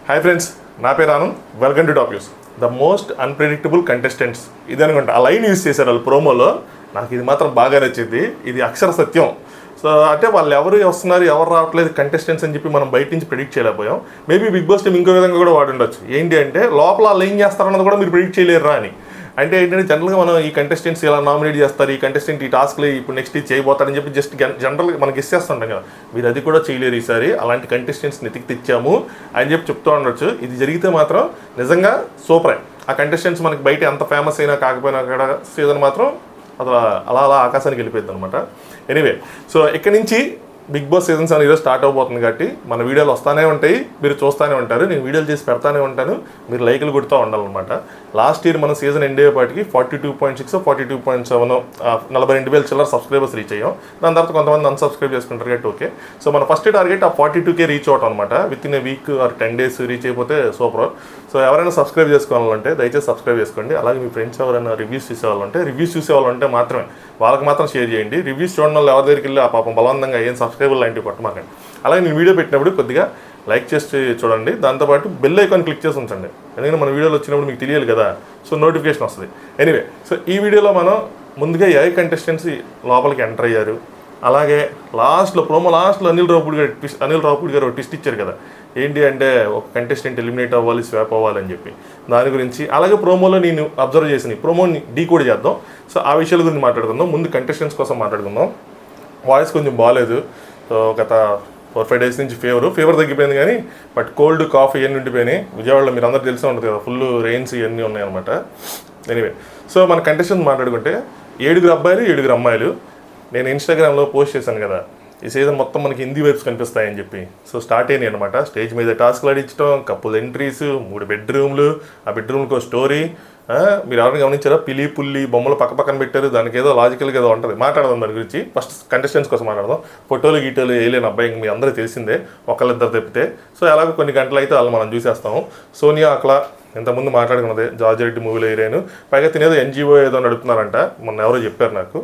hi friends నా పేరు Anand welcome to top news the most unpredictable contestants ఇది అనుకుంటా ఆ లైన్ యూస్ చేశారు వాళ్ళు ప్రోమోలో నాకు ఇది మాత్రం బాగా నచ్చింది ఇది అక్షర సత్యం సో అంటే వాళ్ళు ఎవరు వస్తున్నారు ఎవరు రావట్లేదు కంటెస్టెంట్స్ అని చెప్పి మనం బయట నుంచి ప్రిడిక్ట్ చేయలేకపోయాం మేబీ బిగ్ బాస్ టీం ఇంకో విధంగా కూడా వాడి ఉండొచ్చు ఏంటి అంటే లోపల వాళ్ళు ఏం చేస్తారన్నది కూడా మీరు ప్రిడిక్ట్ చేయలేరురా అని అంటే ఏంటంటే జనరల్గా మనం ఈ కంటెస్టెంట్స్ ఇలా నామినేట్ చేస్తారు ఈ కంటెస్టెంట్ ఈ టాస్క్లు ఇప్పుడు నెక్స్ట్ ఇది చేయబోతారని చెప్పి జస్ట్ జనరల్గా మనకి ఇచ్చేస్తుంటాం కదా మీరు అది కూడా చేయలేరు ఈసారి అలాంటి కంటెస్టెంట్స్ని ఎతికి తెచ్చాము అని చెప్పి చెప్తూ ఉండొచ్చు ఇది జరిగితే మాత్రం నిజంగా సూపరే ఆ కంటెస్టెంట్స్ మనకి బయట ఎంత ఫేమస్ అయినా కాకపోయినా కూడా సీజన్ మాత్రం అసలు అలా అలా ఆకాశానికి వెళ్ళిపోయింది అనమాట ఎనీవే సో ఇక్కడి నుంచి బిగ్ బాస్ సీజన్స్ అనేది ఈరోజు స్టార్ట్ అవబోతుంది కాబట్టి మన వీడియోలు వస్తానే ఉంటాయి మీరు చూస్తూనే ఉంటారు నేను వీడియోలు చేసి పెడతానే ఉంటాను మీరు లైకులు కొడుతూ ఉండాలన్నమాట లాస్ట్ ఇయర్ మన సీజన్ ఎండ్ అయ్యేపాటికి forty two point six forty two point seven నలభై రెండు వేల చిల్లర సబ్స్క్రైబర్స్ రీచ్ అయ్యాం దాని తర్వాత కొంతమంది అన్సబ్స్క్రైబ్ చేసుకుంటారు కాబట్టి ఓకే సో మన ఫస్ట్ టార్గెట్ ఆ ఫార్టీ టూకే రీచ్ అవటం అనమాట within a week or ten days reach అయిపోతే సూపర్ సో ఎవరైనా సబ్స్క్రైబ్ చేసుకోవాలంటే దయచేసి సబ్స్క్రైబ్ చేసుకోండి అలాగే మీ ఫ్రెండ్స్ ఎవరైనా రివ్యూస్ చూసేవాళ్ళంటే రివ్యూస్ చూసేవాళ్ళంటే మాత్రమే వాళ్ళకి మాత్రం షేర్ చేయండి రివ్యూస్ చూడడం వల్ల ఎవరి దగ్గరికి వెళ్ళి ఆ పాపం బలవంతంగా ఏం సబ్స్క్రైబర్ లాంటివి కొట్టమాకండి అలాగే నేను వీడియో పెట్టినప్పుడు కొద్దిగా లైక్ చేసి చూడండి దాంతోపాటు బెల్ ఐకాన్ క్లిక్ చేసి ఉంచండి ఎందుకంటే మన వీడియోలో వచ్చినప్పుడు మీకు తెలియాలి కదా సో నోటిఫికేషన్ వస్తుంది ఎనీవే సో ఈ వీడియోలో మనం ముందుగా ఏ కంటెస్టెంట్స్ లోపలికి ఎంటర్ అయ్యారు అలాగే లాస్ట్లో ప్రోమో లాస్ట్లో అనిల్ రావుపూడి గారు ట్విస్ట్ అనిల్ రావుపూడి గారు ట్విస్ట్ ఇచ్చారు కదా ఏంటి అంటే ఒక కంటెస్టెంట్ ఎలిమినేట్ అవ్వాలి స్వాప్ అవ్వాలని చెప్పి దాని గురించి అలాగే ప్రోమోలో నేను అబ్జర్వ్ చేసిన ప్రోమోని డీ కూడా చేద్దాం సో ఆ విషయాల గురించి మాట్లాడుకుందాం ముందు కంటెస్టెంట్స్ కోసం మాట్లాడుకుందాం వాయిస్ కొంచెం బాగాలేదు సో గత ఫోర్ ఫైవ్ డేస్ నుంచి ఫీవర్ ఫీవర్ తగ్గిపోయింది కానీ బట్ కోల్డ్ కాఫ్ ఇవన్నీ ఉండిపోయినాయి విజయవాడలో మీరు అందరూ తెలిసే ఉంటుంది కదా ఫుల్ రెయిన్స్ ఇవన్నీ ఉన్నాయన్నమాట ఎనీవే సో మన కంటెస్టెంట్ మాట్లాడుకుంటే ఏడుగురు అబ్బాయిలు ఏడుగురు అమ్మాయిలు నేను ఇన్స్టాగ్రామ్లో పోస్ట్ చేశాను కదా ఈ సీజన్ మొత్తం మనకి హిందీ వైబ్స్ కనిపిస్తాయని చెప్పి సో స్టార్ట్ అయినాయి అనమాట స్టేజ్ మీద టాస్క్లు ఆడించడం కప్పుల్ ఎంట్రీస్ మూడు బెడ్రూమ్లు ఆ బెడ్రూమ్కి స్టోరీ మీరు ఎవరైనా గమనించారా పిలి పుల్లి బొమ్మలు పక్క పక్కన పెట్టారు దానికి ఏదో లాజికల్గా ఏదో ఉంటుంది మాట్లాడదాం దాని గురించి ఫస్ట్ కంటెస్టెంట్స్ కోసం మాట్లాడదాం ఫోటోలు గీటోలు వేయలేని అబ్బాయి ఇంక మీ అందరూ తెలిసిందే ఒకళ్ళిద్దరు తప్పితే సో ఎలాగో కొన్ని గంటలు అయితే వాళ్ళు మనం చూసేస్తాము సోనియా అక్లా ఇంతకుముందు మాట్లాడుకున్నదే జార్జ్ రెడ్డి మూవీలో హీరోయిన్ పైగా తినేదో ఎన్జిఓ ఏదో నడుపుతున్నారంట మొన్న ఎవరో చెప్పారు నాకు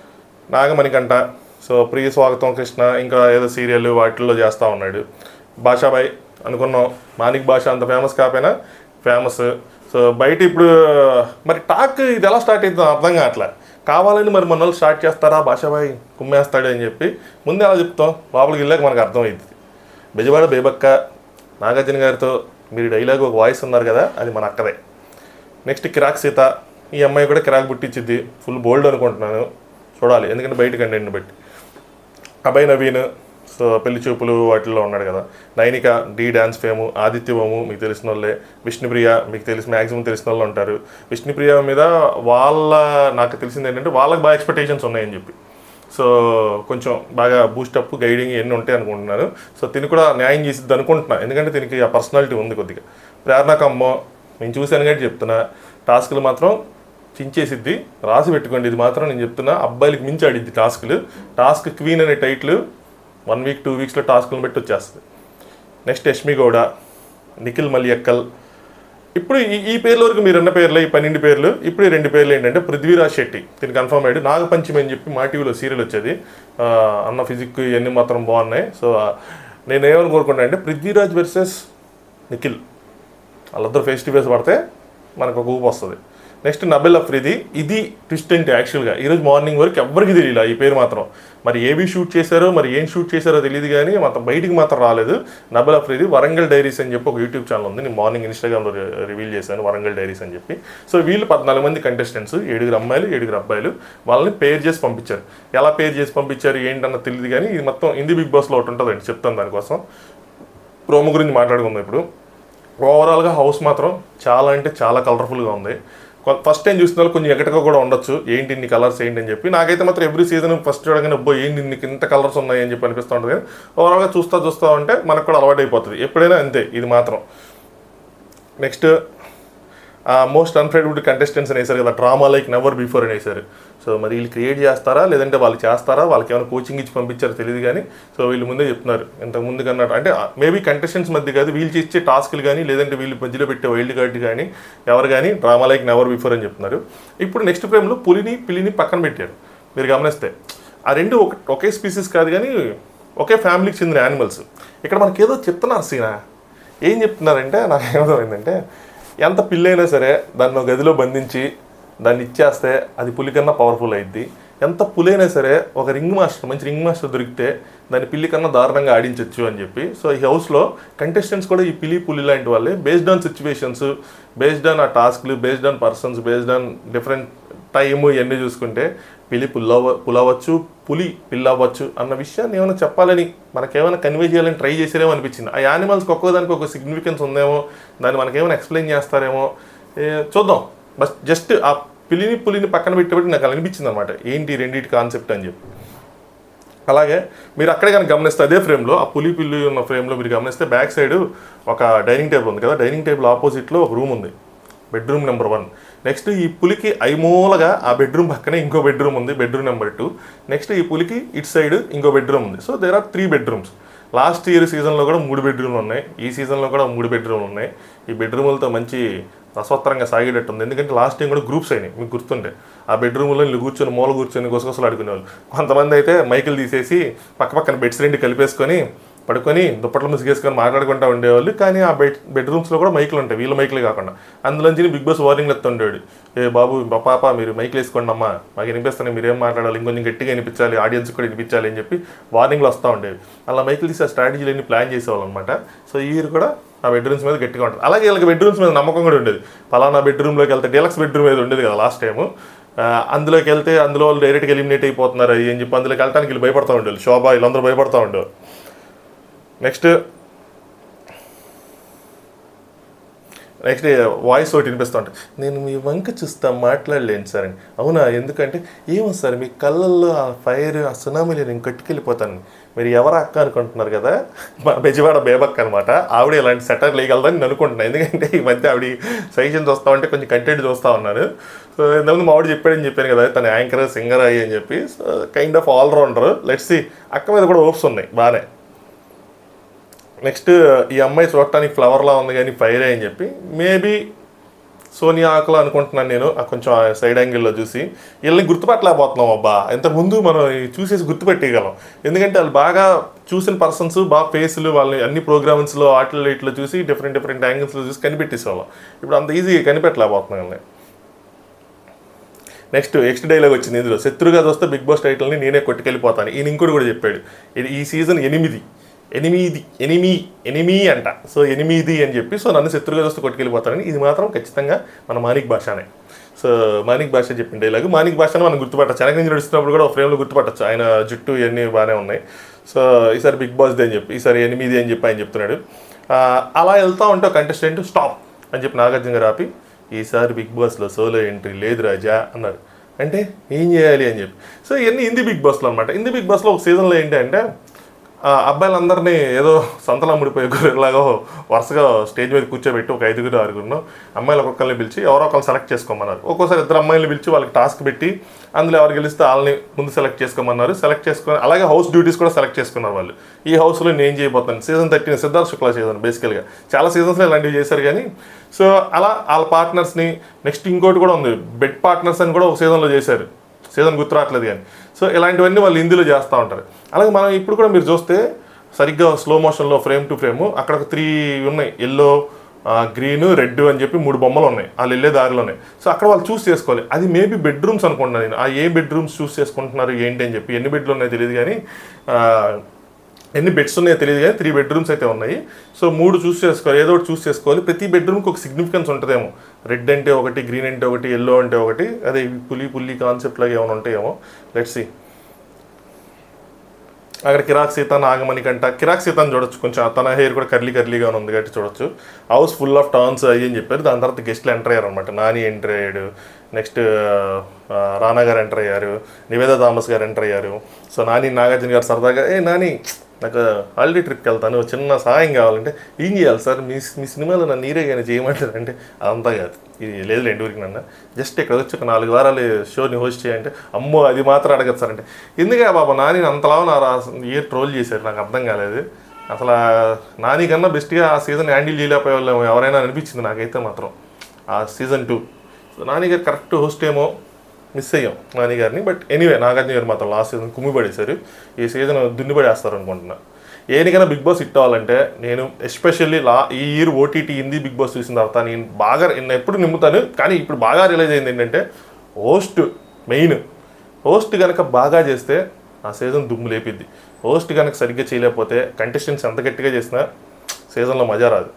నాగమణికంట సో ప్రియ స్వాగతం కృష్ణ ఇంకా ఏదో సీరియల్ వాటిల్లో చేస్తూ ఉన్నాడు భాషాబాయ్ అనుకున్నాం మానిక్ భాష అంత ఫేమస్ కాకపోయినా ఫేమస్ సో బయట ఇప్పుడు మరి టాక్ ఇది ఎలా స్టార్ట్ అవుతుందో అర్థం కావట్లే కావాలని మరి మన వాళ్ళు స్టార్ట్ చేస్తారా భాషాబాయ్ కుమ్మేస్తాడు అని చెప్పి ముందే ఎలా చెప్తాం లోపలికి వెళ్ళాక మనకు అర్థమైంది బెజవాడ బేబక్క నాగార్జున గారితో మీరు డైలాగ్ ఒక వాయిస్ ఉన్నారు కదా అది మన అక్కదే నెక్స్ట్ కిరాక్ సీత ఈ అమ్మాయి కూడా కిరాక్ పుట్టించింది ఫుల్ బోల్డ్ అనుకుంటున్నాను చూడాలి ఎందుకంటే బయట కంటెంట్ బట్టి అభయ్ నవీన్ సో పెళ్లి చూపులు వాటిల్లో ఉన్నాడు కదా నైనిక డి డ్యాన్స్ ఫేము ఆదిత్యవము మీకు తెలిసిన వాళ్ళే విష్ణుప్రియ మీకు తెలిసి మ్యాక్సిమం తెలిసిన వాళ్ళు ఉంటారు విష్ణుప్రియ మీద వాళ్ళ నాకు తెలిసింది ఏంటంటే వాళ్ళకి బాగా ఎక్స్పెక్టేషన్స్ ఉన్నాయని చెప్పి సో కొంచెం బాగా బూస్టప్ గైడింగ్ ఇవన్నీ ఉంటాయి అనుకుంటున్నాను సో తిని కూడా న్యాయం చేసిద్ది అనుకుంటున్నా ఎందుకంటే దీనికి ఆ పర్సనాలిటీ ఉంది కొద్దిగా ప్రేరణకమ్మో నేను చూశాను కాబట్టి చెప్తున్నా టాస్క్లు మాత్రం చించేసిద్ది రాసి పెట్టుకోండి ఇది మాత్రం నేను చెప్తున్నా అబ్బాయిలకి మించి ఆడిద్ది టాస్క్లు టాస్క్ క్వీన్ అనే టైటిల్ వన్ వీక్ టూ వీక్స్లో టాస్క్లను బట్టి వచ్చేస్తుంది నెక్స్ట్ యష్మి గౌడ నిఖిల్ మలియక్కల్ ఇప్పుడు ఈ ఈ పేర్ల వరకు మీరు అన్న పేర్లు ఈ పన్నెండు పేర్లు ఇప్పుడు ఈ రెండు పేర్లు ఏంటంటే పృథ్వీరాజ్ శెట్టి దీన్ని కన్ఫర్మ్ అయ్యాడు నాగపంచమి అని చెప్పి మా టీవీలో సీరియల్ వచ్చేది ఆ, అన్న ఫిజిక్ ఇవన్నీ మాత్రం బాగున్నాయి సో ఆ, నేను ఏమని కోరుకుంటా అంటే పృథ్వీరాజ్ వర్సెస్ నిఖిల్ వాళ్ళిద్దరు ఫేస్ టు ఫేస్ పడితే మనకు ఒక ఊపు వస్తుంది నెక్స్ట్ నబెల్ అఫ్రీది ఇది ట్విస్ట్ అంటే యాక్చువల్గా ఈరోజు మార్నింగ్ వరకు ఎవ్వరికి తెలియదు ఈ పేరు మాత్రం మరి ఏవి షూట్ చేశారో మరి ఏం షూట్ చేశారో తెలియదు కానీ మాత్రం బయటికి మాత్రం రాలేదు నబెల్ అఫ్రీది వరంగల్ డైరీస్ అని చెప్పి ఒక యూట్యూబ్ ఛానల్ ఉంది నేను మార్నింగ్ ఇన్స్టాగ్రామ్లో రివీల్ చేశాను వరంగల్ డైరీస్ అని చెప్పి సో వీళ్ళు పద్నాలుగు మంది కంటెస్టెంట్స్ ఏడుగురు అమ్మాయిలు ఏడుగురు అబ్బాయిలు వాళ్ళని పేర్ చేసి పంపించారు ఎలా పేర్ చేసి పంపించారు ఏంటన్న తెలియదు కానీ ఇది మొత్తం హిందీ బిగ్ బాస్లో ఒకటి ఉంటుందండి చెప్తాను దానికోసం ప్రోమో గురించి మాట్లాడుకుందాం ఇప్పుడు ఓవరాల్గా హౌస్ మాత్రం చాలా అంటే చాలా కలర్ఫుల్గా ఉంది ఫస్ట్ టైం చూసిన వాళ్ళు కొంచెం ఎగటగా కూడా ఉండొచ్చు ఏంటి ఇన్ని కలర్స్ ఏంటి అని చెప్పి నాకైతే మాత్రం ఎవ్రీ సీజన్ ఫస్ట్ చూడగానే అబ్బో ఏంటి ఇన్ని ఇంత కలర్స్ ఉన్నాయి అని చెప్పి అనిపిస్తూ ఉంటుంది కానీ ఓవరాల్గా చూస్తా చూస్తా ఉంటే మనకు కూడా అలవాటు అయిపోతుంది ఎప్పుడైనా అంతే ఇది మాత్రం నెక్స్ట్ మోస్ట్ అన్ఫ్రెడబుల్ కంటెస్టెంట్స్ అని వేశారు కదా డ్రామా లైక్ నెవర్ బిఫోర్ అని వేశారు సో మరి వీళ్ళు క్రియేట్ చేస్తారా లేదంటే వాళ్ళు చేస్తారా వాళ్ళకి ఏమైనా కోచింగ్ ఇచ్చి పంపించారో తెలియదు కానీ సో వీళ్ళు ముందే చెప్తున్నారు ఇంతకు ముందు కన్నా అంటే మేబీ కంటెస్టెంట్స్ మధ్య కాదు వీళ్ళు ఇచ్చే టాస్క్లు కానీ లేదంటే వీళ్ళు మధ్యలో పెట్టే వైల్డ్ కార్డ్ కానీ ఎవరు కానీ డ్రామా లైక్ నెవర్ బిఫోర్ అని చెప్తున్నారు ఇప్పుడు నెక్స్ట్ ఫ్రేమ్లో పులిని పిల్లిని పక్కన పెట్టారు మీరు గమనిస్తే ఆ రెండు ఒక ఒకే స్పీసీస్ కాదు కానీ ఒకే ఫ్యామిలీకి చెందిన యానిమల్స్ ఇక్కడ మనకి ఏదో చెప్తున్నారు సీనా ఏం చెప్తున్నారంటే నాకు ఏమర్థమైందంటే ఎంత పిల్లైనా సరే దాన్ని ఒక గదిలో బంధించి దాన్ని ఇచ్చేస్తే అది పులి కన్నా పవర్ఫుల్ అయింది ఎంత పులైనా సరే ఒక రింగ్ మాస్టర్ మంచి రింగ్ మాస్టర్ దొరికితే దాన్ని పిల్లి కన్నా దారుణంగా ఆడించవచ్చు అని చెప్పి సో ఈ హౌస్లో కంటెస్టెంట్స్ కూడా ఈ పిలి పులి లాంటి వాళ్ళే based on situations based on ఆ టాస్క్లు based on persons based on different time ఇవన్నీ చూసుకుంటే పిలి పుల్లవ పులవచ్చు పులి పిల్లవచ్చు అన్న విషయాన్ని ఏమైనా చెప్పాలని మనకేమైనా కన్వే చేయాలని ట్రై చేసారేమో అనిపించింది ఆ యానిమల్స్కి ఒక్కోదానికి ఒక సిగ్నిఫికెన్స్ ఉందేమో దాన్ని మనకేమైనా ఎక్స్ప్లెయిన్ చేస్తారేమో ఏ, చూద్దాం బస్ జస్ట్ ఆ పిల్లిని పులిని పక్కన పెట్టేబట్టి నాకు అలా అనిపించింది అనమాట ఏంటి రెండింటి కాన్సెప్ట్ అని చెప్పి అలాగే మీరు అక్కడే కనుక గమనిస్తే అదే ఫ్రేమ్లో ఆ పులి పిల్లి ఉన్న ఫ్రేమ్లో మీరు గమనిస్తే బ్యాక్ సైడ్ ఒక డైనింగ్ టేబుల్ ఉంది కదా డైనింగ్ టేబుల్ ఆపోజిట్లో ఒక రూమ్ ఉంది బెడ్రూమ్ నెంబర్ వన్ నెక్స్ట్ ఈ పులికి ఐమూలగా ఆ బెడ్రూమ్ పక్కనే ఇంకో బెడ్రూమ్ ఉంది బెడ్రూమ్ నెంబర్ టూ నెక్స్ట్ ఈ పులికి ఇట్ సైడ్ ఇంకో బెడ్రూమ్ ఉంది so there are three bedrooms last year సీజన్లో కూడా మూడు బెడ్రూమ్లు ఉన్నాయి ఈ సీజన్లో కూడా మూడు బెడ్రూమ్లు ఉన్నాయి ఈ బెడ్రూములతో మంచి రసవత్తరంగా సాగేటట్టు ఉంది ఎందుకంటే లాస్ట్ టైం కూడా గ్రూప్స్ అయినాయి మీకు గుర్తుంటే ఆ బెడ్రూమ్లో వీళ్ళు కూర్చొని మూల కూర్చొని గుసగుసలు ఆడుకునేవాళ్ళు కొంతమంది అయితే మైకులు తీసేసి పక్క పక్కన బెడ్స్ రెండు కలిపేసుకొని పడుకొని దుప్పట్లు ముసిగేసుకొని మాట్లాడుకుంటూ ఉండేవాళ్ళు కానీ ఆ బెడ్ బెడ్రూమ్స్లో కూడా మైకులు ఉంటాయి వీళ్ళ మైకులు కాకుండా అందులోంచి బిగ్ బాస్ వార్నింగ్లు ఎత్తుండేవాడు ఏ బాబు మా పాప మీరు మైకులు వేసుకోండి అమ్మా మాకు వినిపిస్తాను మీరు ఏం మాట్లాడాలి ఇంకొంచెం గట్టిగా వినిపించాలి ఆడియన్స్ కూడా వినిపించాలి అని చెప్పి వార్నింగ్లు వస్తూ ఉండేవి అలా మైకులు తీసి ఆ స్ట్రాటజీలు అన్ని ప్లాన్ చేసేవాళ్ళు అనమాట సో ఈ ఇయర్ కూడా ఆ బెడ్రూమ్స్ మీద గట్టిగా ఉంటుంది అలాగే వీళ్ళకి బెడ్రూమ్స్ మీద నమ్మకం కూడా ఉండేది పలానా బెడ్రూమ్లోకి వెళ్తే డీలక్స్ బెడ్రూమ్ మీద ఉండేది కదా లాస్ట్ టైము ఆ, అందులోకి వెళ్తే అందులో వాళ్ళు డైరెక్ట్గా ఎలిమినేట్ అయిపోతున్నారు అని చెప్పి అందులోకి వెళ్ళడానికి వీళ్ళు భయపడతా ఉండేవాళ్ళు శోభ వీళ్ళందరూ భయపడతా ఉండేవారు నెక్స్ట్ నెక్స్ట్ వాయిస్ ఒకటి వినిపిస్తూ ఉంటుంది నేను మీ వంక చూస్తా మాట్లాడలేను సార్ అని అవునా ఎందుకంటే ఏమో సార్ మీ కళ్ళల్లో ఆ ఫైర్ ఆ సునామీలో నేను కట్టుకెళ్ళిపోతాను మీరు ఎవరు అక్క అనుకుంటున్నారు కదా మా బెజవాడ బేబక్క అనమాట ఆవిడ ఇలాంటి సెటర్ లేయగలదని నేను అనుకుంటున్నాను ఎందుకంటే ఈ మధ్య ఆవిడ సజెషన్ చూస్తా ఉంటే కొంచెం కంటెంట్ చూస్తూ ఉన్నాను సో ఇంతకుముందు మావిడ చెప్పాడని చెప్పాను కదా తన యాంకర్ సింగర్ అయ్యి అని చెప్పి so kind of allrounder let's see అక్క మీద కూడా హోప్స్ ఉన్నాయి బాగానే నెక్స్ట్ ఈ అమ్మాయి చూడటానికి ఫ్లవర్లా ఉంది కానీ ఫైర్ అని చెప్పి మేబీ సోనియా ఆకులు అనుకుంటున్నాను నేను ఆ కొంచెం సైడ్ యాంగిల్లో చూసి వీళ్ళని గుర్తుపట్టలేకపోతున్నాం అబ్బా ఇంతకుముందు మనం ఈ చూసేసి గుర్తుపెట్టగలం ఎందుకంటే వాళ్ళు బాగా చూసిన పర్సన్స్ బాగా ఫేస్లు వాళ్ళని అన్ని ప్రోగ్రామ్స్లో ఆటలు ఇట్లా చూసి డిఫరెంట్ డిఫరెంట్ యాంగిల్స్లో చూసి కనిపెట్టేసేవాళ్ళం ఇప్పుడు అంత ఈజీగా కనిపెట్టలేకపోతున్నాం వీళ్ళని నెక్స్ట్ నెక్స్ట్ డైలాగ్ వచ్చింది ఇందులో శత్రుగా చూస్తే బిగ్ బాస్ టైటిల్ని నేనే కొట్టుకెళ్ళిపోతాను ఈయన ఇంకోటి కూడా చెప్పాడు ఇది ఈ సీజన్ ఎనిమిది ఎనిమిది ఎనిమి ఎనిమి అంట సో ఎనిమిది అని చెప్పి సో నన్ను శత్రుగా చూస్తే కొట్టుకెళ్ళిపోతానని ఇది మాత్రం ఖచ్చితంగా మన మానిక్ భాషనే సో మానిక్ భాష చెప్పిన డైలాగ్ మానిక్ భాషను మనం గుర్తుపట్టచ్చు వెనక నుంచి నడుస్తున్నప్పుడు కూడా ఒక ఫ్రేమ్లో గుర్తుపట్టచ్చు ఆయన జుట్టు ఇవన్నీ బాగానే ఉన్నాయి సో ఈసారి బిగ్ బాస్ది అని చెప్పి ఈసారి ఎనిమిది అని చెప్పి ఆయన చెప్తున్నాడు ఆ, అలా వెళ్తా ఉంటే కంటెస్టెంట్ స్టాప్ అని చెప్పి నాగార్జున గారు ఆపి ఈసారి బిగ్ బాస్లో సోలో ఎంట్రీ లేదు రాజా అన్నారు అంటే ఏం చేయాలి అని చెప్పి సో ఇవన్నీ హిందీ బిగ్ బాస్లో అనమాట హిందీ బిగ్ బాస్లో ఒక సీజన్లో ఏంటి అంటే ఆ అబ్బాయిలందరినీ ఏదో సంతలో ముడిపోయే గురిలాగా వరుసగా స్టేజ్ మీద కూర్చోబెట్టి ఒక ఐదుగురు ఆరుగురు అమ్మాయిలు ఒక్కొక్కరిని పిలిచి ఎవరో ఒకరిని సెలెక్ట్ చేసుకోమన్నారు ఒక్కోసారి ఇద్దరు అమ్మాయిలు పిలిచి వాళ్ళకి టాస్క్ పెట్టి అందులో ఎవరు గెలిస్తే వాళ్ళని ముందు సెలెక్ట్ చేసుకోమన్నారు సెలెక్ట్ చేసుకొని అలాగే హౌస్ డ్యూటీస్ కూడా సెలెక్ట్ చేసుకున్నారు వాళ్ళు ఈ హౌస్లో నేను చేయబోతాను season thirteen Siddharth Shukla season బేసికల్గా చాలా సీజన్స్లో ఇలాంటివి చేశారు కానీ సో అలా వాళ్ళ పార్ట్నర్స్ని నెక్స్ట్ ఇంకోటి కూడా ఉంది బెడ్ పార్ట్నర్స్ అని కూడా ఒక సీజన్లో చేశారు సీజన్ గుర్తు రావట్లేదు కానీ సో ఇలాంటివన్నీ వాళ్ళు హిందీలో చేస్తూ ఉంటారు అలాగే మనం ఇప్పుడు కూడా మీరు చూస్తే సరిగ్గా స్లో మోషన్లో ఫ్రేమ్ టు ఫ్రేమ్ అక్కడ ఒక త్రీ ఉన్నాయి ఎల్లో గ్రీన్ రెడ్ అని చెప్పి మూడు బొమ్మలు ఉన్నాయి వాళ్ళు వెళ్ళే దారిలో ఉన్నాయి సో అక్కడ వాళ్ళు చూస్ చేసుకోవాలి అది మేబీ బెడ్రూమ్స్ అనుకుంటున్నాను నేను ఆ ఏ బెడ్రూమ్స్ చూస్ చేసుకుంటున్నారు ఏంటి అని చెప్పి ఎన్ని బెడ్లు ఉన్నాయో తెలియదు కానీ ఆ, ఎన్ని బెడ్స్ ఉన్నాయో తెలియదు కానీ త్రీ బెడ్రూమ్స్ అయితే ఉన్నాయి సో మూడు చూస్ చేసుకోవాలి ఏదో ఒకటి చూస్ చేసుకోవాలి ప్రతి బెడ్రూమ్కి ఒక సిగ్నిఫికెన్స్ ఉంటుందేమో రెడ్ అంటే ఒకటి గ్రీన్ అంటే ఒకటి ఎల్లో అంటే ఒకటి అదే ఈ పులి పుల్లి కాన్సెప్ట్ లాగా ఏమైనా ఉంటాయేమో లెట్స్ సి అక్కడ కిరాక్ సీత నాగమణి కంట కిరాక్ సీతని చూడొచ్చు కొంచెం తన హెయిర్ కూడా కర్లీ కర్లీగా ఉంది కాబట్టి చూడొచ్చు హౌస్ ఫుల్ ఆఫ్ టర్న్స్ అయ్యి అని చెప్పారు దాని తర్వాత గెస్ట్లు ఎంటర్ అయ్యారు అనమాట నాని ఎంటర్ అయ్యాడు నెక్స్ట్ రానా గారు ఎంటర్ అయ్యారు నివేదా థామస్ గారు ఎంటర్ అయ్యారు సో నాని నాగార్జున గారు సరదాగా ఏ నాని నాకు హాలిడే ట్రిప్కి వెళ్తాను చిన్న సహాయం కావాలంటే ఏం చేయాలి సార్ మీ మీ సినిమాలో నన్ను నీరే కానీ చేయమంటారు అంటే అదంతా కాదు ఇది లేదు రెండు ఊరికి నన్ను జస్ట్ ఇక్కడ వచ్చి ఒక నాలుగు వారాలు షోని హోస్ట్ చేయంటే అమ్మో అది మాత్రం అడగదు సార్ అంటే ఎందుకే బాబా నాని అంతలా నా ఏ ట్రోల్ చేశారు నాకు అర్థం కాలేదు అసలు ఆ నాని కన్నా బెస్ట్గా ఆ సీజన్ హ్యాండిల్ చేయలేకపోయే వాళ్ళు ఎవరైనా అనిపించింది నాకైతే మాత్రం ఆ సీజన్ టూ సో నాని గారు కరెక్ట్ హోస్ట్ ఏమో మిస్ అయ్యాం నాని గారిని బట్ ఎనీవే నాగార్జున గారు మాత్రం లాస్ట్ సీజన్ కుమ్మిపడేశారు ఈ సీజన్ దున్నిపడేస్తారు అనుకుంటున్నా ఏనికైనా బిగ్ బాస్ హిట్ అవ్వాలంటే నేను ఎస్పెషల్లీ లా ఈ year OTT Hindi big boss చూసిన తర్వాత నేను బాగా నేను ఎప్పుడు నిమ్ముతాను కానీ ఇప్పుడు బాగా రియలైజ్ అయింది ఏంటంటే హోస్ట్ మెయిన్ హోస్ట్ కనుక బాగా చేస్తే ఆ సీజన్ దుమ్ము లేపిద్ది హోస్ట్ కనుక సరిగ్గా చేయలేకపోతే కంటెస్టెంట్స్ ఎంత గట్టిగా చేసినా సీజన్లో మజా రాదు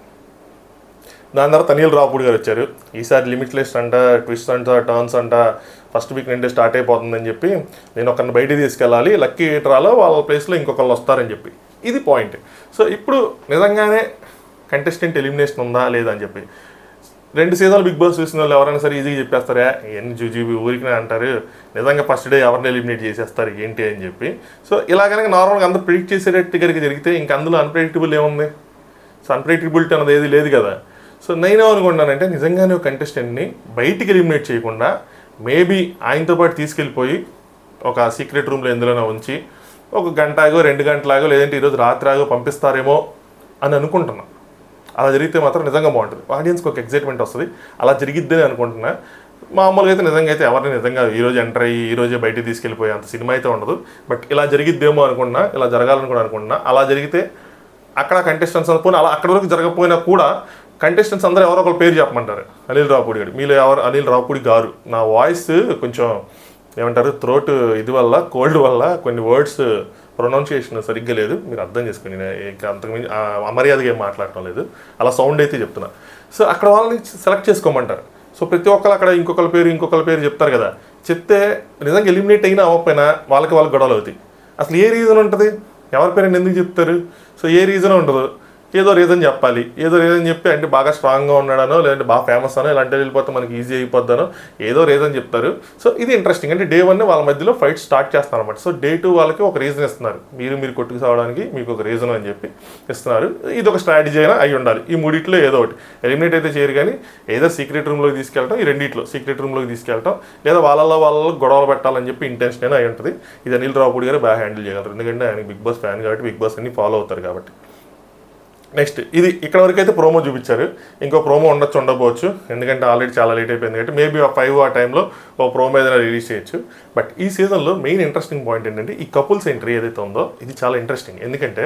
దాని తర్వాత అనిల్ రాపుడు గారు వచ్చారు ఈసారి లిమిట్లెస్ అంట ట్విస్ట్ అంట టర్న్స్ అంట ఫస్ట్ వీక్ నుండే స్టార్ట్ అయిపోతుందని చెప్పి నేను ఒకరిని బయటికి తీసుకెళ్ళాలి లక్కీ డ్రాలో వాళ్ళ ప్లేస్లో ఇంకొకళ్ళు వస్తారని చెప్పి ఇది పాయింట్ సో ఇప్పుడు నిజంగానే కంటెస్టెంట్ ఎలిమినేషన్ ఉందా లేదా అని చెప్పి రెండు సీజన్లు బిగ్ బాస్ చూసిన వాళ్ళు ఎవరైనా సరే ఈజీగా చెప్పేస్తారా ఎన్ని జూజీబీ ఊరికి అంటారు నిజంగా ఫస్ట్ డే ఎవరిని ఎలిమినేట్ చేసేస్తారు ఏంటి అని చెప్పి సో ఇలా కనుక నార్మల్గా అందరూ ప్రిడిక్ట్ చేసేటట్టు కనుక జరిగితే ఇంకా అందులో అన్ప్రెడిక్టబుల్ ఏముంది సో అన్ప్రెడిక్టబిలిటీ అన్నది ఏది లేదు కదా సో నేను అనుకున్నానంటే నిజంగానే ఒక కంటెస్టెంట్ని బయటికి ఎలిమినేట్ చేయకుండా మేబీ ఆయనతో పాటు తీసుకెళ్ళిపోయి ఒక సీక్రెట్ రూమ్లో ఎందులోనో ఉంచి ఒక గంటగో రెండు గంటలాగో లేదంటే ఈరోజు రాత్రి ఆగో పంపిస్తారేమో అని అనుకుంటున్నా అలా జరిగితే మాత్రం నిజంగా బాగుంటుంది ఆడియన్స్కి ఒక ఎగ్జైట్మెంట్ వస్తుంది అలా జరిగిద్దని అనుకుంటున్నా మామూలుగా అయితే నిజంగా అయితే ఎవరిని నిజంగా ఈ రోజు ఎంటర్ అయ్యి ఈ రోజే బయటికి తీసుకెళ్ళిపోయే అంత సినిమా అయితే ఉండదు బట్ ఇలా జరిగిద్దేమో అనుకున్నా ఇలా జరగాలని కూడా అనుకుంటున్నా అలా జరిగితే అక్కడ కంటెస్టెంట్స్ అనుకుని అలా అక్కడ వరకు జరగకపోయినా కూడా కంటెస్టెంట్స్ అందరూ ఎవరో ఒకరు పేరు చెప్పమంటారు అనిల్ రావుపూడి గారు మీలో ఎవరు అనిల్ రావుపూడి గారు నా వాయిస్ కొంచెం ఏమంటారు థ్రోట్ ఇది వల్ల కోల్డ్ వల్ల కొన్ని వర్డ్స్ ప్రొనౌన్సియేషన్ సరిగ్గా లేదు మీరు అర్థం చేసుకుని నేను ఇంకా అంతకుమించి ఆ అమర్యాదగా ఏం మాట్లాడటం లేదు అలా సౌండ్ అయితే చెప్తున్నా సో అక్కడ వాళ్ళని సెలెక్ట్ చేసుకోమంటారు సో ప్రతి ఒక్కరు అక్కడ ఇంకొకరి పేరు ఇంకొకరి పేరు చెప్తారు కదా చెప్తే నిజంగా ఎలిమినేట్ అయినా అవ్వకపోయినా వాళ్ళకి వాళ్ళకి గొడవలు అవుతాయి అసలు ఏ రీజన్ ఉంటుంది ఎవరి పేరు ఎందుకు చెప్తారు సో ఏ రీజన్ ఉండదు ఏదో రీజన్ చెప్పాలి ఏదో రీజన్ చెప్పి అంటే బాగా స్ట్రాంగ్గా ఉన్నాడనో లేదంటే బాగా ఫేమస్ అనో ఇలాంటి వెళ్ళిపోతే మనకి ఈజీ అయిపోద్దనో ఏదో రీజన్ చెప్తారు సో ఇది ఇంట్రెస్టింగ్ అంటే డే వన్ వాళ్ళ మధ్యలో ఫైట్ స్టార్ట్ చేస్తారు అనమాట సో డే టూ వాళ్ళకి ఒక రీజన్ ఇస్తున్నారు మీరు మీరు కొట్టుకు సావడానికి మీకు ఒక రీజన్ అని చెప్పి ఇస్తున్నారు ఇది ఒక స్ట్రాటజీ అయినా అయి ఉండాలి ఈ మూడిట్లో ఏదో ఒకటి ఎలిమినేట్ అయితే చేయరు కానీ ఏదో సీక్రెట్ రూమ్లోకి తీసుకెళ్ళటం ఈ రెండిట్లో సీక్రెట్ రూమ్లోకి తీసుకెళ్ళటం లేదా వాళ్ళలో వాళ్ళలో గొడవలు పెట్టాలని చెప్పి ఇంటెన్షన్ అయినా అయి ఉంటుంది ఇది అనిల్ రావుపూడి గారు బాగా హ్యాండిల్ చేయగలరు ఎందుకంటే ఆయన బిగ్ బాస్ ఫ్యాన్ కాబట్టి బిగ్ బాస్ అన్ని ఫాలో అవుతారు కాబట్టి నెక్స్ట్ ఇది ఇక్కడ వరకు అయితే ప్రోమో చూపించారు ఇంకో ప్రోమో ఉండొచ్చు ఉండకపోవచ్చు ఎందుకంటే ఆల్రెడీ చాలా లేట్ అయిపోయింది కాబట్టి మేబీ ఆ ఫైవ్ ఆ టైంలో ఓ ప్రోమో ఏదైనా రిలీజ్ చేయొచ్చు బట్ ఈ సీజన్లో మెయిన్ ఇంట్రెస్టింగ్ పాయింట్ ఏంటంటే ఈ కపుల్స్ ఎంట్రీ ఏదైతే ఉందో ఇది చాలా ఇంట్రెస్టింగ్ ఎందుకంటే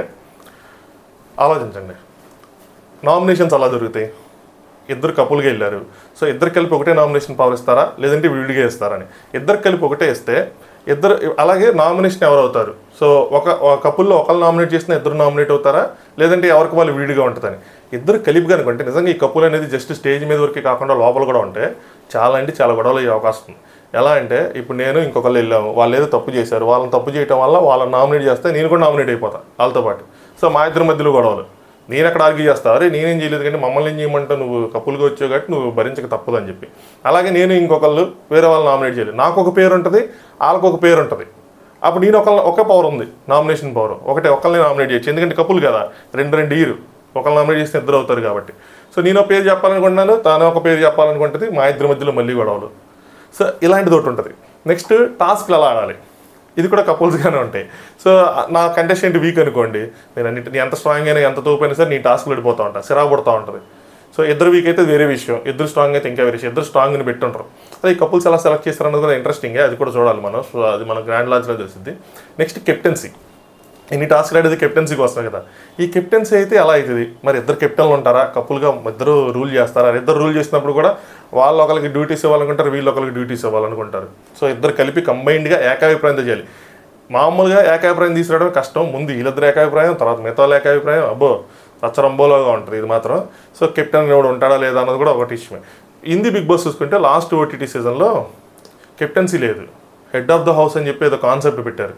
ఆలోచించండి నామినేషన్స్ అలా జరుగుతాయి ఇద్దరు కపుల్గా వెళ్ళారు సో ఇద్దరు కలిపి ఒకటే నామినేషన్ పవర్ ఇస్తారా లేదంటే విడిగా ఇస్తారని ఇద్దరు కలిపి ఒకటే ఇస్తే ఇద్దరు అలాగే నామినేషన్ ఎవరు అవుతారు సో ఒక ఒక కపుల్లో ఒకళ్ళు నామినేట్ చేసిన ఇద్దరు నామినేట్ అవుతారా లేదంటే ఎవరికి వాళ్ళు విడిగా ఉంటుందని ఇద్దరు కలిపి కనుకుంటే నిజంగా ఈ కపుల్ అనేది జస్ట్ స్టేజ్ మీద వరకే కాకుండా లోపల కూడా ఉంటే చాలా అంటే చాలా గొడవలు అయ్యే అవకాశం ఉంది ఎలా అంటే ఇప్పుడు నేను ఇంకొకళ్ళు వెళ్ళాము వాళ్ళు ఏదో తప్పు చేశారు వాళ్ళని తప్పు చేయడం వల్ల వాళ్ళని నామినేట్ చేస్తే నేను కూడా నామినేట్ అయిపోతా వాళ్ళతో పాటు సో మా ఇద్దరి మధ్యలో గొడవలు నేను అక్కడ ఆర్గ్యూ చేస్తా అరే నేనేం చేయలేదు కానీ మమ్మల్ని ఏం చేయమంటావు నువ్వు కప్పులుగా వచ్చావు కాబట్టి నువ్వు భరించక తప్పదు అని చెప్పి అలాగే నేను ఇంకొకళ్ళు వేరే వాళ్ళు నామినేట్ చేయలేదు నాకు ఒక పేరు ఉంటుంది వాళ్ళకు ఒక పేరు ఉంటుంది అప్పుడు నేను ఒకళ్ళ ఒకే పవర్ ఉంది నామినేషన్ పవర్ ఒకటే ఒకళ్ళని నామినేట్ చేయొచ్చు ఎందుకంటే కప్పులు కదా రెండు రెండు ఇయర్ ఒకళ్ళు నామినేట్ చేస్తే ఇద్దరు అవుతారు కాబట్టి సో నేను ఒక పేరు చెప్పాలనుకుంటున్నాను తాను ఒక పేరు చెప్పాలనుకుంటుంది మా ఇద్దరి మధ్యలో మళ్ళీ గొడవలు సో ఇలాంటిది ఒకటి ఉంటుంది నెక్స్ట్ టాస్క్లు ఎలా ఆడాలి ఇది కూడా కపుల్స్గానే ఉంటాయి సో నా కంటెస్టెంట్ వీక్ అనుకోండి నేను అన్నింటి నీ ఎంత స్ట్రాంగ్ అయినా ఎంత తోపు అయినా సరే నీ టాస్క్లు పడిపోతూ ఉంటా సిరాకు పడుతూ ఉంటుంది సో ఇద్దరు వీక్ అయితే వేరే విషయం ఇద్దరు స్ట్రాంగ్ అయితే ఇంకా వేరే విషయం ఇద్దరు స్ట్రాంగ్ని పెట్టుంటారు అదే ఈ కపుల్స్ ఎలా సెలెక్ట్ చేస్తారు అన్నది కూడా ఇంట్రెస్టింగే అది కూడా చూడాలి మనం సో అది మన గ్రాండ్ లాంచ్లో తెలిసింది నెక్స్ట్ కెప్టెన్సీ ఇన్ని టాస్క్లు ఆడేది కెప్టెన్సీకి వస్తాయి కదా ఈ కెప్టెన్సీ అయితే ఎలా అవుతుంది మరి ఇద్దరు కెప్టెన్లు ఉంటారా కప్పులుగా ఇద్దరు రూల్ చేస్తారా ఇద్దరు రూల్ చేసినప్పుడు కూడా వాళ్ళు ఒకరికి డ్యూటీస్ ఇవ్వాలనుకుంటారు వీళ్ళు ఒకరికి డ్యూటీస్ ఇవ్వాలనుకుంటారు సో ఇద్దరు కలిపి కంబైన్డ్గా ఏకాభిప్రాయంతో చేయాలి మామూలుగా ఏకాభిప్రాయం తీసుకురావడం కష్టం ముందు వీళ్ళిద్దరు ఏకాభిప్రాయం తర్వాత మిగతా వాళ్ళ ఏకాభిప్రాయం అబ్బో రచ్చరంబోలోగా ఉంటుంది ఇది మాత్రం సో కెప్టెన్ ఎవడు ఉంటాడా లేదా అన్నది కూడా ఒకటి ఇష్టమే హిందీ బిగ్ బాస్ చూసుకుంటే లాస్ట్ ఓటీటీ సీజన్లో కెప్టెన్సీ లేదు హెడ్ ఆఫ్ ద హౌస్ అని చెప్పి ఏదో కాన్సెప్ట్ పెట్టారు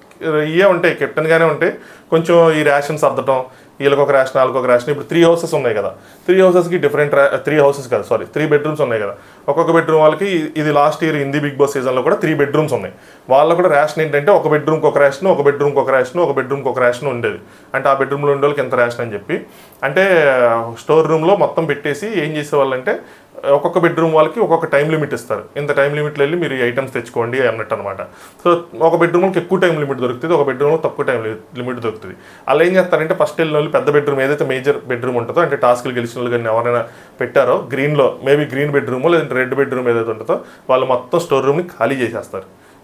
ఇవే ఉంటాయి కెప్టెన్గానే ఉంటాయి కొంచెం ఈ రేషన్స్ అద్దటం వీళ్ళకి ఒక రేషన్ వాళ్ళకి ఒక రేషన్ ఇప్పుడు త్రీ హౌసెస్ ఉన్నాయి కదా త్రీ హౌసెస్కి డిఫరెంట్ త్రీ హౌసెస్ కదా సారీ త్రీ బెడ్రూమ్స్ ఉన్నాయి కదా ఒక్కొక్క బెడ్రూమ్ వాళ్ళకి ఇది last year Hindi big boss సీజన్లో కూడా త్రీ బెడ్రూమ్స్ ఉన్నాయి వాళ్ళకు కూడా రేషన్ ఏంటంటే ఒక బెడ్రూమ్కి ఒక రేషన్ ఒక బెడ్రూమ్కి ఒక రేషన్ ఒక బెడ్రూమ్కి ఒక రేషన్ ఉండేది అంటే ఆ బెడ్రూమ్లో ఉండే వాళ్ళకి ఎంత రేషన్ అని చెప్పి అంటే స్టోర్ రూమ్లో మొత్తం పెట్టేసి ఏం చేసేవాళ్ళంటే ఒక్కొక్క బెడ్రూమ్ వాళ్ళకి ఒక్కొక్క టైం లిమిట్ ఇస్తారు ఇంత టైం లిమిట్లో వెళ్ళి మీరు ఈ ఐటమ్స్ తెచ్చుకోండి అన్నట్టు అనమాట సో ఒక బెడ్రూమ్కి ఎక్కువ టైం లిమిట్ దొరుకుతుంది ఒక బెడ్రూమ్లో తక్కువ టైం లిమిట్ దొరుకుతుంది అలా ఏం చేస్తారంటే ఫస్ట్ వెళ్ళిన వాళ్ళు పెద్ద బెడ్రూమ్ ఏదైతే మేజర్ బెడ్రూమ్ ఉంటుందో అంటే టాస్క్లు గెలిచిన వాళ్ళు కానీ ఎవరైనా పెట్టారో గ్రీన్లో మేబీ గ్రీన్ బెడ్రూమ్ లేదంటే రెడ్ బెడ్రూమ్ ఏదైతే ఉంటుందో వాళ్ళు మొత్తం స్టోర్ రూమ్ని ఖాళీ చేసేస్తారు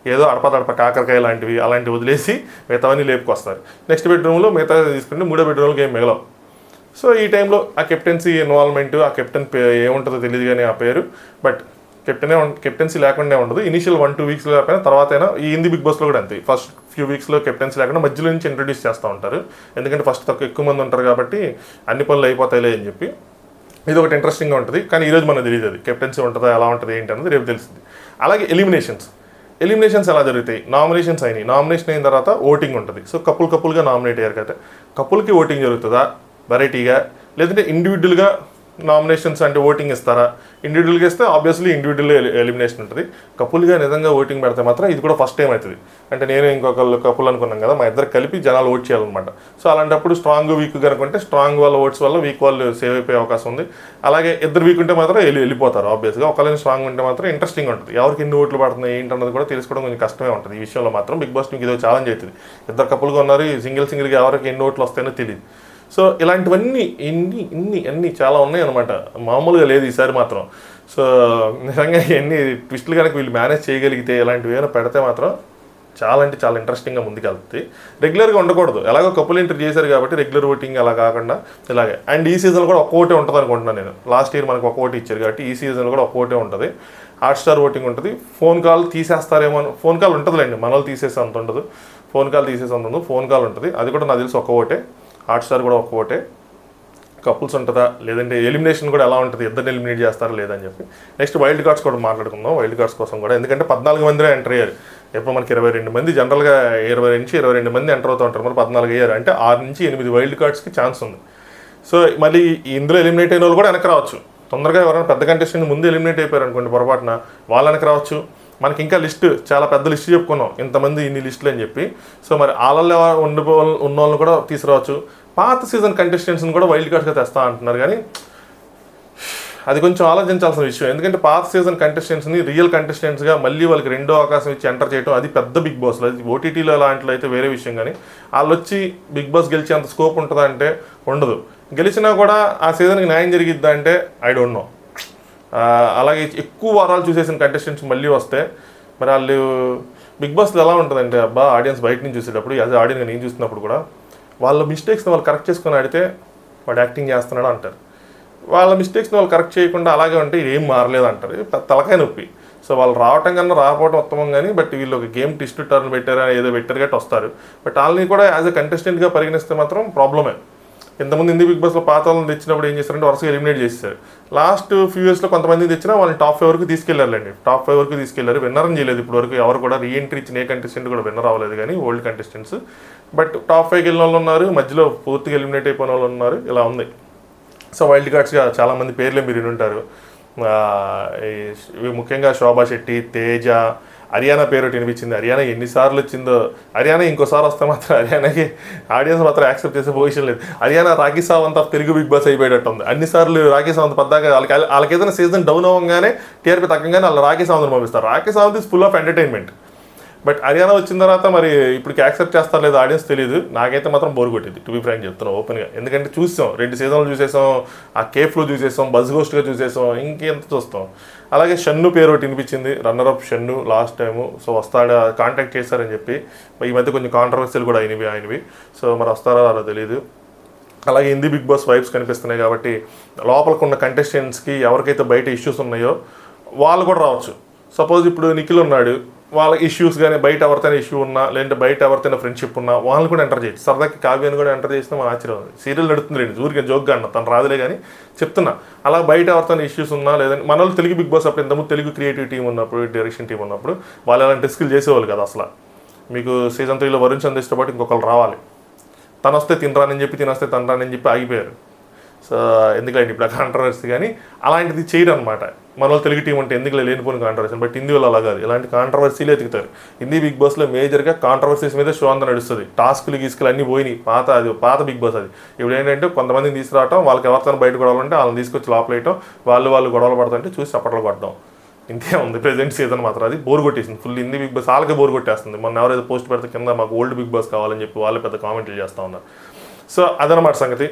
ఏదో అడపదడప కాకరకాయ లాంటివి అలాంటివి వదిలేసి మిగతావన్నీ లేపుకొస్తారు నెక్స్ట్ బెడ్రూమ్లో మిగతా తీసుకుంటే మూడో బెడ్రూమ్కి ఏం మిగలవు సో ఈ టైంలో ఆ కెప్టెన్సీ ఇన్వాల్వ్మెంట్ ఆ కెప్టెన్ పే ఏముంటుందో తెలియదు కానీ ఆ పేరు బట్ కెప్టెనే కెప్టెన్సీ లేకుండా ఉండదు ఇనిషియల్ వన్ టూ వీక్స్ లేకపోయినా తర్వాత అయినా ఈ హిందీ బిగ్ బాస్లో కూడా అంతే ఫస్ట్ ఫ్యూ వీక్స్లో కెప్టెన్సీ లేకుండా మధ్యలో నుంచి ఇంట్రడ్యూస్ చేస్తూ ఉంటారు ఎందుకంటే ఫస్ట్ తక్కువ ఎక్కువ మంది ఉంటారు కాబట్టి అన్ని పనులు అయిపోతాయిలే అని చెప్పి ఇది ఒకటి ఇంట్రెస్టింగ్గా ఉంటుంది కానీ ఈరోజు మనకు తెలియదు అది కెప్టెన్సీ ఉంటుందా ఎలా ఉంటుంది ఏంటి అనేది రేపు తెలుస్తుంది అలాగే ఎలిమినేషన్స్ ఎలిమినేషన్స్ ఎలా జరుగుతాయి నామినేషన్స్ అయినాయి నామినేషన్ అయిన తర్వాత ఓటింగ్ ఉంటుంది సో కపుల్ కపుల్గా నామినేట్ అయ్యారు కదా కపుల్కి ఓటింగ్ జరుగుతుందా వెరైటీగా లేదంటే ఇండివిజువల్గా నామినేషన్స్ అంటే ఓటింగ్ ఇస్తారా ఇండివిజువల్గా ఇస్తే ఆబ్వియస్లీ ఇండివిజువల్ ఎలిమినేషన్ ఉంటుంది కపుల్గా నిజంగా ఓటింగ్ పెడితే మాత్రం ఇది కూడా ఫస్ట్ టైం అవుతుంది అంటే నేను ఇంకొకళ్ళు కపుల్ అనుకున్నాం కదా మా ఇద్దరు కలిపి జనాలు ఓట్ చేయాలన్నమాట సో అలాంటప్పుడు స్ట్రాంగ్ వీక్ కనుకుంటే స్ట్రాంగ్ వాళ్ళ ఓట్స్ వల్ల వీక్ వాళ్ళు సేవ్ అయిపోయే అవకాశం ఉంది అలాగే ఇద్దరు వీక్ ఉంటే మాత్రం వెళ్ళి వెళ్ళిపోతారు ఆబ్వియస్గా ఒకళ్ళని స్ట్రాంగ్ ఉంటే మాత్రం ఇంట్రెస్టింగ్ ఉంటుంది ఎవరికి ఎన్ని ఓట్లు పడుతున్నాయి ఏంటన్నది కూడా తెలుసుకోవడం కొంచెం కష్టమే ఉంటుంది ఈ విషయంలో మాత్రం బిగ్ బాస్ మీకు ఇదో ఛాలెంజ్ అవుతుంది ఇద్దరు కపుల్గా ఉన్నారు సింగిల్ సింగిల్గా ఎవరికి ఎన్ని ఓట్లు వస్తాయో తెలియదు సో ఇలాంటివన్నీ ఇన్ని ఇన్ని అన్ని చాలా ఉన్నాయి అనమాట మామూలుగా లేదు ఈసారి మాత్రం సో నిజంగా ఎన్ని ట్విస్టులు కనుక వీళ్ళు మేనేజ్ చేయగలిగితే ఇలాంటివి ఏమైనా పెడితే మాత్రం చాలా అంటే చాలా ఇంట్రెస్టింగ్గా ముందుకెళ్తుంది రెగ్యులర్గా ఉండకూడదు ఎలాగో కపుల్ ఎంట్రీ చేశారు కాబట్టి రెగ్యులర్ ఓటింగ్ అలా కాకుండా ఇలాగే అండ్ ఈ సీజన్ కూడా ఒక్కోటే ఉంటుంది అనుకుంటున్నాను నేను లాస్ట్ ఇయర్ మనకు ఒక్కోటి ఇచ్చారు కాబట్టి ఈ సీజన్ కూడా ఒక్కోటే ఉంటుంది హాట్ స్టార్ ఓటింగ్ ఉంటుంది ఫోన్ కాల్ తీసేస్తారేమో అని ఫోన్ కాల్ ఉంటుందిలేండి మన వాళ్ళు తీసేసి అంత ఉండదు ఫోన్ కాల్ తీసేసి అంత ఉండదు ఫోన్ కాల్ ఉంటుంది అది కూడా నాకు తెలిసి ఒక్క ఓటే హాట్ స్టార్ కూడా ఒక్క ఓటే కపుల్స్ ఉంటుందా లేదంటే ఎలిమినేషన్ కూడా ఎలా ఉంటుంది ఇద్దరిని ఎలిమినేట్ చేస్తారా లేదని చెప్పి నెక్స్ట్ వైల్డ్ కార్డ్స్ కూడా మాట్లాడుకుందాం వైల్డ్ కార్డ్స్ కోసం కూడా ఎందుకంటే పద్నాలుగు మంది ఎంటర్ అయ్యారు ఎప్పుడు మనకి ఇరవై రెండు మంది జనరల్గా ఇరవై నుంచి ఇరవై రెండు మంది ఎంటర్ అవుతూ ఉంటారు మరి పద్నాలుగు అయ్యారు అంటే ఆరు నుంచి ఎనిమిది వైల్డ్ కార్డ్స్కి ఛాన్స్ ఉంది సో మళ్ళీ ఇందులో ఎలిమినేట్ అయిన వాళ్ళు కూడా వెనక రావచ్చు తొందరగా ఎవరైనా పెద్ద కంటెస్టెంట్ ముందు ఎలిమినేట్ అయిపోయారు అనుకోండి పొరపాటున వాళ్ళు వెనక రావచ్చు మనకి ఇంకా లిస్ట్ చాలా పెద్ద లిస్ట్ చెప్పుకున్నాం ఇంతమంది ఇన్ని లిస్టులు అని చెప్పి సో మరి వాళ్ళల్లో ఉండిపో ఉన్న వాళ్ళని కూడా తీసుకురావచ్చు పాత సీజన్ కంటెస్టెంట్స్ని కూడా వైల్డ్ కార్డ్స్గా తెస్తా అంటున్నారు కానీ అది కొంచెం ఆలోచించాల్సిన విషయం ఎందుకంటే పాత సీజన్ కంటెస్టెంట్స్ని రియల్ కంటెస్టెంట్స్గా మళ్ళీ వాళ్ళకి రెండో అవకాశం ఇచ్చి ఎంటర్ చేయడం అది పెద్ద బిగ్ బాస్లో అది ఓటీటీలో లాంటిలో అయితే వేరే విషయం కానీ వాళ్ళు వచ్చి బిగ్ బాస్ గెలిచేంత స్కోప్ ఉంటుందా అంటే ఉండదు గెలిచినా కూడా ఆ సీజన్కి న్యాయం జరిగిద్దా అంటే ఐ డోంట్ నో అలాగే ఎక్కువ వారాలు చూసేసిన కంటెస్టెంట్స్ మళ్ళీ వస్తే మరి వాళ్ళు బిగ్ బాస్లో ఎలా ఉంటుందంటే అబ్బా ఆడియన్స్ బయట నుంచి చూసేటప్పుడు యాజ్ ఆడియన్గా నేను చూస్తున్నప్పుడు కూడా వాళ్ళ మిస్టేక్స్ని వాళ్ళు కరెక్ట్ చేసుకొని ఆడితే వాడు యాక్టింగ్ చేస్తున్నాడు అంటారు వాళ్ళ మిస్టేక్స్ని వాళ్ళు కరెక్ట్ చేయకుండా అలాగే ఉంటే ఇది ఏం మారలేదు అంటారు ఇది పెద్ద తలకాయ నొప్పి సో వాళ్ళు రావటం కన్నా రాకపోవడం ఉత్తమం కానీ బట్ వీళ్ళు ఒక గేమ్ టిస్ట్ టర్న్ పెట్టారా ఏదో పెట్టారు గట్టి వస్తారు బట్ వాళ్ళని కూడా యాజ్ ఎ కంటెస్టెంట్గా పరిగణిస్తే మాత్రం ప్రాబ్లమే ఇంతమంది హిందీ బిగ్ బాస్లో పాత వాళ్ళని తెచ్చినప్పుడు ఏం చేస్తారంటే వరుసగా ఎలిమినేట్ చేస్తారు లాస్ట్ ఫ్యూ ఇయర్స్లో కొంతమంది తెచ్చినా వాళ్ళని టాప్ ఫైవ్ వరకు తీసుకెళ్లారులేండి టాప్ ఫైవ్ వరకు తీసుకెళ్లారు విన్నర్ అని చేయలేదు ఇప్పుడు వరకు ఎవరు కూడా రీఎంట్రీ ఇచ్చిన ఏ కంటెస్టెంట్ కూడా విన్నర్ అవ్వలేదు కానీ ఓల్డ్ కంటెస్టెంట్స్ బట్ టాప్ ఫైవ్కి వెళ్ళిన వాళ్ళు ఉన్నారు మధ్యలో పూర్తిగా ఎలిమినేట్ అయిపోయిన వాళ్ళు ఉన్నారు ఇలా ఉంది సో వైల్డ్ కార్డ్స్గా చాలామంది పేర్లే మీరు వినుంటారు ఆ, ఈ ఇవి ముఖ్యంగా శోభా శెట్టి తేజ హర్యానా పేరు ఒకటి వినిపించింది హర్యానా ఎన్నిసార్లు వచ్చిందో హర్యానా ఇంకోసారి వస్తే మాత్రం హర్యానాకి ఆడియన్స్ మాత్రం యాక్సెప్ట్ చేసే పొజిషన్ లేదు Haryana Rakhi Sawant of Telugu big boss అయిపోయేటట్టు ఉంది అన్నిసార్లు రాఖీ సావంత్ పద్దాక వాళ్ళకి వాళ్ళకి ఏదైనా సీజన్ డౌన్ అవ్వగానే టీఆర్పీ తగ్గగానే వాళ్ళు రాఖీ సావంత్ని పంపిస్తారు Rakhi Sawant is full of entertainment but Haryana వచ్చిన తర్వాత మరి ఇప్పుడు యాక్సెప్ట్ చేస్తారు లేదు ఆడియన్స్ తెలియదు నాకైతే మాత్రం బోర్ కొట్టింది టు బి ఫ్రాంక్ చెప్తున్నాను ఓపెన్గా ఎందుకంటే చూసాం రెండు సీజన్లు చూసేసాం ఆ కేఫ్లో చూసేసాం బజ్ గోస్ట్గా చూసేసాం ఇంకెంత చూస్తాం అలాగే షన్ను పేరు ఒకటి వినిపించింది runner up Shannu last time so వస్తాడా కాంటాక్ట్ చేశారని చెప్పి ఈ మధ్య కొంచెం కాంట్రవర్సీలు కూడా అయినవి ఆయనవి సో మరి వస్తారో అలా తెలియదు అలాగే హిందీ బిగ్ బాస్ వైబ్స్ కనిపిస్తున్నాయి కాబట్టి లోపలికి ఉన్న కంటెస్టెంట్స్కి ఎవరికైతే బయట ఇష్యూస్ ఉన్నాయో వాళ్ళు కూడా రావచ్చు సపోజ్ ఇప్పుడు నిఖిల్ ఉన్నాడు వాళ్ళ ఇష్యూస్ కానీ బయట ఎవరితోనే ఇష్యూ ఉన్నా లేదంటే బయట ఎవరితోనే ఫ్రెండ్షిప్ ఉన్నా వాళ్ళని కూడా ఎంటర్ చేయొచ్చు సరదాకి కావ్యాన్ని కూడా ఎంటర్ చేసిన మన ఆశ్చర్యం ఉంది సీరియల్ నడుతుంది లేండి ఊరికే జోక్గా అన్న తను రాదులే కానీ చెప్తున్నా అలా బయట ఎవరితోనే ఇష్యూస్ ఉన్నా లేదంటే మన వాళ్ళు తెలుగు బిగ్ బాస్ అప్పుడు ఇంతకుముందు తెలుగు క్రియేటివ్ టీం ఉన్నప్పుడు డైరెక్షన్ టీం ఉన్నప్పుడు వాళ్ళు అలాంటి రిస్కులు చేసేవాళ్ళు కదా అసలు మీకు సీజన్ త్రీలో వరుణ్ చంద్రతో పాటు ఇంకొకరు రావాలి తను వస్తే తినరానని చెప్పి తినొస్తే తినరానని చెప్పి ఆగిపోయారు సో ఎందుకంటే ఇప్పుడు ఆ కాంట్రవర్సీ కానీ అలాంటిది చేయరు అనమాట మన వాళ్ళు తెలుగు టీం అంటే ఎందుకు లేనిపోయిన కాంట్రవర్సీ బట్ హిందీ వాళ్ళు అలా కాదు ఇలాంటి కాంట్రవర్సీలు ఎతుకుతారు హిందీ బిగ్ బాస్లో మేజర్గా కాంట్రవర్సీస్ మీద షో అంతా నడుస్తుంది టాస్కులు గీసుకులు అన్నీ పోయినాయి పాత అది పాత బిగ్ బాస్ అది ఇప్పుడు ఏంటంటే కొంతమందిని తీసుకురావటం వాళ్ళకి ఎవరితో బయట గొడవలు వాళ్ళని తీసుకొచ్చి లోపలేయటం వాళ్ళు వాళ్ళు గొడవలు పడుతుంటే చూసి చప్పట్లు కొట్టడం ఇంతే ఉంది ప్రెజెంట్ సీజన్ మాత్రం అది బోర్ కొట్టేసింది ఫుల్ హిందీ బిగ్ బాస్ వాళ్ళకే బోర్ కొట్టేస్తుంది మొన్న ఎవరైతే పోస్ట్ పెడితే కింద మాకు ఓల్డ్ బిగ్ బాస్ కావాలని చెప్పి వాళ్ళే పెద్ద కామెంట్లు చేస్తూ ఉన్నారు సో అదనమాట సంగతి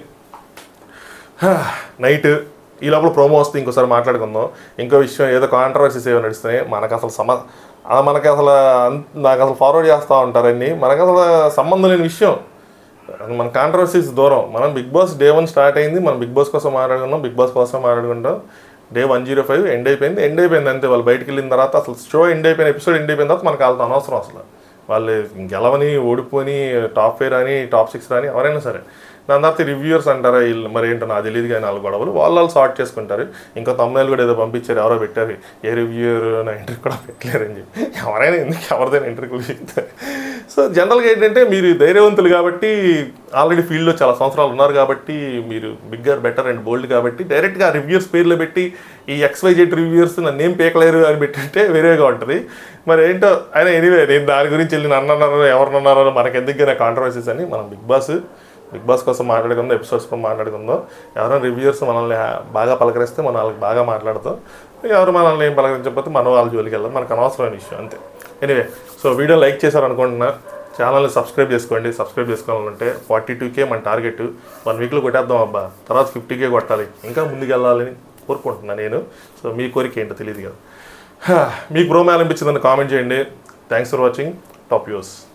నైట్ ఈ లోపల ప్రోమో వస్తే ఇంకోసారి మాట్లాడుకుందాం ఇంకో విషయం ఏదో కాంట్రవర్సీస్ ఏవో నడుస్తున్నాయి మనకు అసలు సమ ఆ మనకి అసలు అన్- నాకు అసలు ఫార్వర్డ్ చేస్తూ ఉంటారని మనకు అసలు సంబంధం లేని విషయం మన కాంట్రవర్సీస్ దూరం మనం big boss day one start అయింది మనం బిగ్ బాస్ కోసం మాట్లాడుకున్నాం బిగ్ బాస్ కోసం మాట్లాడుకుంటాం day one zero five end అయిపోయింది ఎండ్ అయిపోయింది అంతే వాళ్ళు బయటికి వెళ్ళిన తర్వాత అసలు షో ఎండ్ అయిపోయిన ఎపిసోడ్ ఎండ్ అయిపోయిన తర్వాత మనకు వాళ్ళతో అనవసరం అసలు వాళ్ళు గెలవని ఓడిపోని టాప్ ఫైవ్ రాని టాప్ సిక్స్ రాని ఎవరైనా సరే దాని తర్వాత రివ్యూవర్స్ అంటారా వీళ్ళు మరి ఏంటో నాకు తెలియదు కానీ నాలుగు గొడవలు వాళ్ళు వాళ్ళు సార్ట్ చేసుకుంటారు ఇంకా తమ్ముళ్ళు కూడా ఏదో పంపించారు ఎవరో పెట్టారు ఏ రివ్యూయర్ నా ఇంటర్వ్యూ కూడా పెట్టలేరని చెప్పి ఎవరైనా ఎందుకు ఎవరిదైనా ఇంటర్వ్యూ చెప్తారు సో జనరల్గా ఏంటంటే మీరు ధైర్యవంతులు కాబట్టి ఆల్రెడీ ఫీల్డ్లో చాలా సంవత్సరాలు ఉన్నారు కాబట్టి మీరు బిగ్గర్ బెటర్ అండ్ బోల్డ్ కాబట్టి డైరెక్ట్గా రివ్యూర్స్ పేర్లు పెట్టి ఈ ఎక్స్వైజెడ్ రివ్యూర్స్ నన్ను ఏం పేకలేరు అని పెట్టింటే వేరేగా ఉంటుంది మరి ఏంటో అయినా ఎనీవే నేను దాని గురించి వెళ్ళి నన్ను అన్నారో ఎవరినన్నారో మనకి ఎందుకు కాంట్రవర్సీస్ అని మనం బిగ్ బాస్ బిగ్ బాస్ కోసం మాట్లాడుకుందాం ఎపిసోడ్స్ కోసం మాట్లాడుకుందాం ఎవరైనా రివ్యూర్స్ మనల్ని బాగా పలకరిస్తే మనం వాళ్ళకి బాగా మాట్లాడతాం ఎవరు మనల్ని ఏం పలకరించకపోతే మనం వాళ్ళ జోలికి వెళ్ళాం మనకు అనవసరమైన విషయం అంతే ఎనీవే సో వీడియో లైక్ చేశారు అనుకుంటున్నా ఛానల్ని సబ్స్క్రైబ్ చేసుకోండి సబ్స్క్రైబ్ చేసుకోవాలంటే ఫార్టీ టూ కే మన టార్గెట్ వన్ వీక్లో కొట్టేద్దాం అబ్బా తర్వాత ఫిఫ్టీ కే కొట్టాలి ఇంకా ముందుకు వెళ్ళాలని కోరుకుంటున్నాను నేను సో మీ కోరిక ఏంటో తెలియదు కదా హా, మీకు ప్రోమో అనిపించిందని కామెంట్ చేయండి thanks for watching top use